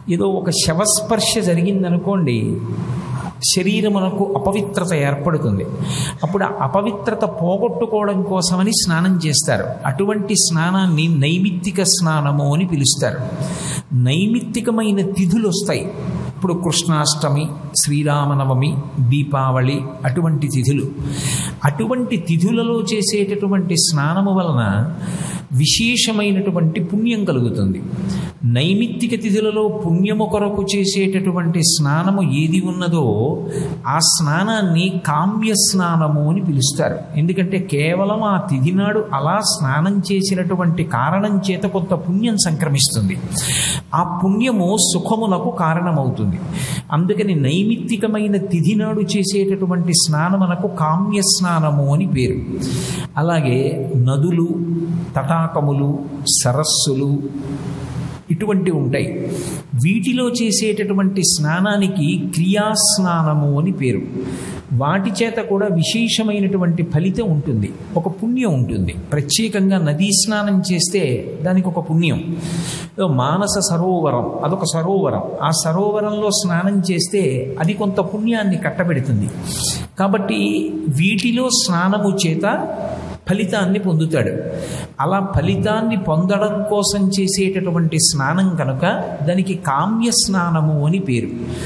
ఏదో ఒక శవస్పర్శ జరిగిందనుకోండి శరీరమునకు అపవిత్రత ఏర్పడుతుంది అప్పుడు ఆ అపవిత్రత పోగొట్టుకోవడం కోసమని స్నానం చేస్తారు అటువంటి స్నానాన్ని నైమిత్తిక స్నానము అని పిలుస్తారు నైమిత్తికమైన తిథులు వస్తాయి ఇప్పుడు కృష్ణాష్టమి శ్రీరామనవమి దీపావళి అటువంటి తిథులు అటువంటి తిథులలో చేసేటటువంటి స్నానము వలన విశేషమైనటువంటి పుణ్యం కలుగుతుంది నైమిత్తిక తిథులలో పుణ్యము కొరకు చేసేటటువంటి స్నానము ఏది ఉన్నదో ఆ స్నానాన్ని కామ్య స్నానము అని పిలుస్తారు ఎందుకంటే కేవలం ఆ తిథి నాడు అలా స్నానం చేసినటువంటి కారణం చేత కొంత పుణ్యం సంక్రమిస్తుంది ఆ పుణ్యము సుఖమునకు కారణమవుతుంది అందుకని నైమిత్తికమైన తిథి నాడు చేసేటటువంటి స్నానమునకు కామ్య స్నానము అని పేరు అలాగే నదులు తటాకములు సరస్సులు ఇటువంటివి ఉంటాయి వీటిలో చేసేటటువంటి స్నానానికి క్రియాస్నానము అని పేరు వాటి చేత కూడా విశేషమైనటువంటి ఫలితం ఉంటుంది ఒక పుణ్యం ఉంటుంది ప్రత్యేకంగా నదీ స్నానం చేస్తే దానికి ఒక పుణ్యం ఏదో మానస సరోవరం అదొక సరోవరం ఆ సరోవరంలో స్నానం చేస్తే అది కొంత పుణ్యాన్ని కట్టబెడుతుంది కాబట్టి వీటిలో స్నానము చేత ఫలితాన్ని పొందుతాడు అలా ఫలితాన్ని పొందడం కోసం చేసేటటువంటి స్నానం కనుక దానికి కామ్య స్నానము అని పేరు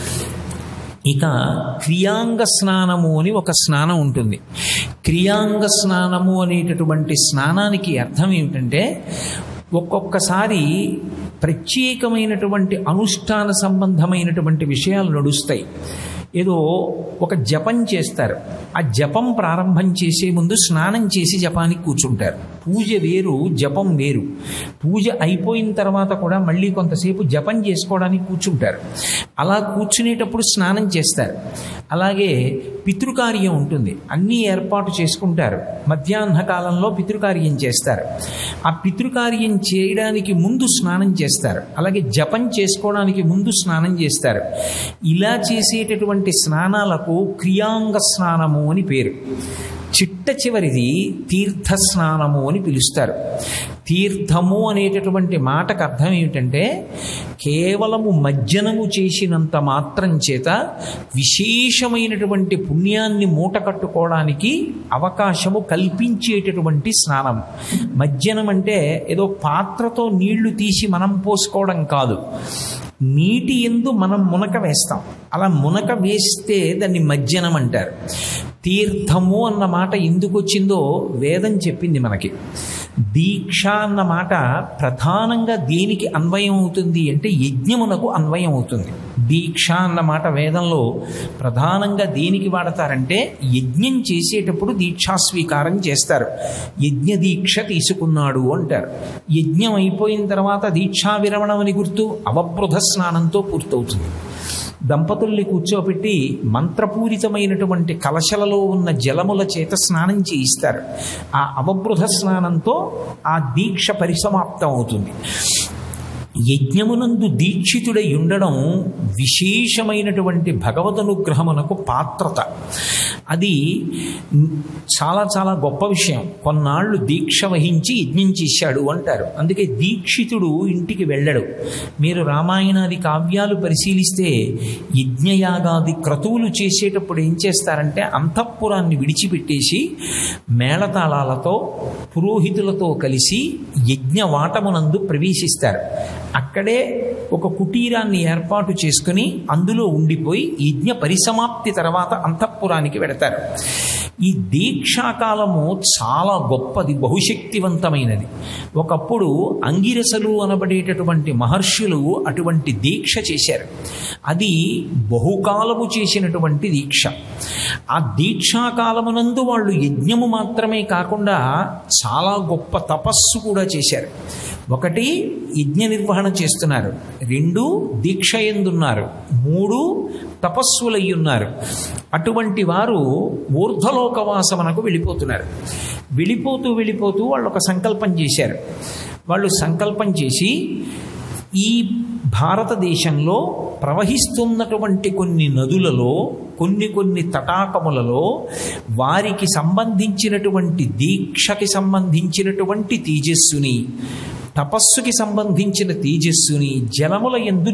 ఇక క్రియాంగ స్నానము అని ఒక స్నానం ఉంటుంది క్రియాంగ స్నానము అనేటటువంటి స్నానానికి అర్థం ఏమిటంటే ఒక్కొక్కసారి ప్రత్యేకమైనటువంటి అనుష్ఠాన సంబంధమైనటువంటి విషయాలు నడుస్తాయి ఏదో ఒక జపం చేస్తారు ఆ జపం ప్రారంభం చేసే ముందు స్నానం చేసి జపానికి కూర్చుంటారు పూజ వేరు జపం వేరు పూజ అయిపోయిన తర్వాత కూడా మళ్ళీ కొంతసేపు జపం చేసుకోవడానికి కూర్చుంటారు అలా కూర్చునేటప్పుడు స్నానం చేస్తారు అలాగే పితృకార్యం ఉంటుంది అన్నీ ఏర్పాటు చేసుకుంటారు మధ్యాహ్న కాలంలో పితృకార్యం చేస్తారు ఆ పితృకార్యం చేయడానికి ముందు స్నానం చేస్తారు అలాగే జపం చేసుకోవడానికి ముందు స్నానం చేస్తారు ఇలా చేసేటటువంటి స్నానాలకు క్రియాంగ స్నానము అని పేరు చిట్ట చివరిది తీర్థ స్నానము అని పిలుస్తారు తీర్థము అనేటటువంటి మాటకు అర్థం ఏమిటంటే కేవలము మజ్జనము చేసినంత మాత్రం చేత విశేషమైనటువంటి పుణ్యాన్ని మూట కట్టుకోవడానికి అవకాశము కల్పించేటటువంటి స్నానం మజ్జనం అంటే ఏదో పాత్రతో నీళ్లు తీసి మనం పోసుకోవడం కాదు నీటి ఎందు మనం మునక వేస్తాం అలా మునక వేస్తే దాన్ని మజ్జనం అంటారు తీర్థము అన్న మాట ఎందుకు వచ్చిందో వేదం చెప్పింది మనకి దీక్ష అన్న మాట ప్రధానంగా దేనికి అన్వయం అవుతుంది అంటే యజ్ఞమునకు అన్వయం అవుతుంది దీక్ష అన్న మాట వేదంలో ప్రధానంగా దేనికి వాడతారంటే యజ్ఞం చేసేటప్పుడు దీక్షాస్వీకారం చేస్తారు యజ్ఞ దీక్ష తీసుకున్నాడు అంటారు యజ్ఞం అయిపోయిన తర్వాత దీక్షా విరమణం అని గుర్తు అవబృధ స్నానంతో పూర్తవుతుంది దంపతుల్ని కూర్చోబెట్టి మంత్రపూరితమైనటువంటి కలశలలో ఉన్న జలముల చేత స్నానం చేయిస్తారు ఆ అవబృధ స్నానంతో ఆ దీక్ష పరిసమాప్తం అవుతుంది యజ్ఞమునందు దీక్షితుడై ఉండడం విశేషమైనటువంటి భగవదనుగ్రహమునకు పాత్రత అది చాలా చాలా గొప్ప విషయం కొన్నాళ్ళు దీక్ష వహించి యజ్ఞం చేశాడు అంటారు అందుకే దీక్షితుడు ఇంటికి వెళ్ళడు మీరు రామాయణాది కావ్యాలు పరిశీలిస్తే యజ్ఞయాగాది క్రతువులు చేసేటప్పుడు ఏం చేస్తారంటే అంతఃపురాన్ని విడిచిపెట్టేసి మేళతాళాలతో పురోహితులతో కలిసి యజ్ఞవాటమునందు ప్రవేశిస్తారు అక్కడే ఒక కుటీరాన్ని ఏర్పాటు చేసుకుని అందులో ఉండిపోయి యజ్ఞ పరిసమాప్తి తర్వాత అంతఃపురానికి వెడతారు ఈ దీక్షాకాలము చాలా గొప్పది బహుశక్తివంతమైనది ఒకప్పుడు అంగిరసలు అనబడేటటువంటి మహర్షులు అటువంటి దీక్ష చేశారు అది బహుకాలము చేసినటువంటి దీక్ష ఆ దీక్షాకాలమునందు వాళ్ళు యజ్ఞము మాత్రమే కాకుండా చాలా గొప్ప తపస్సు కూడా చేశారు ఒకటి యజ్ఞ నిర్వహణ చేస్తున్నారు రెండు దీక్ష ఎందున్నారు మూడు తపస్సులయ్యున్నారు అటువంటి వారు ఊర్ధ్వలోకవాసమనకు వెళ్ళిపోతున్నారు వెళ్ళిపోతూ వెళ్ళిపోతూ వాళ్ళు ఒక సంకల్పం చేశారు వాళ్ళు సంకల్పం చేసి ఈ భారతదేశంలో ప్రవహిస్తున్నటువంటి కొన్ని నదులలో కొన్ని కొన్ని తటాకములలో వారికి సంబంధించినటువంటి దీక్షకి సంబంధించినటువంటి తేజస్సుని తపస్సుకి సంబంధించిన తేజస్సుని జలముల ఎందు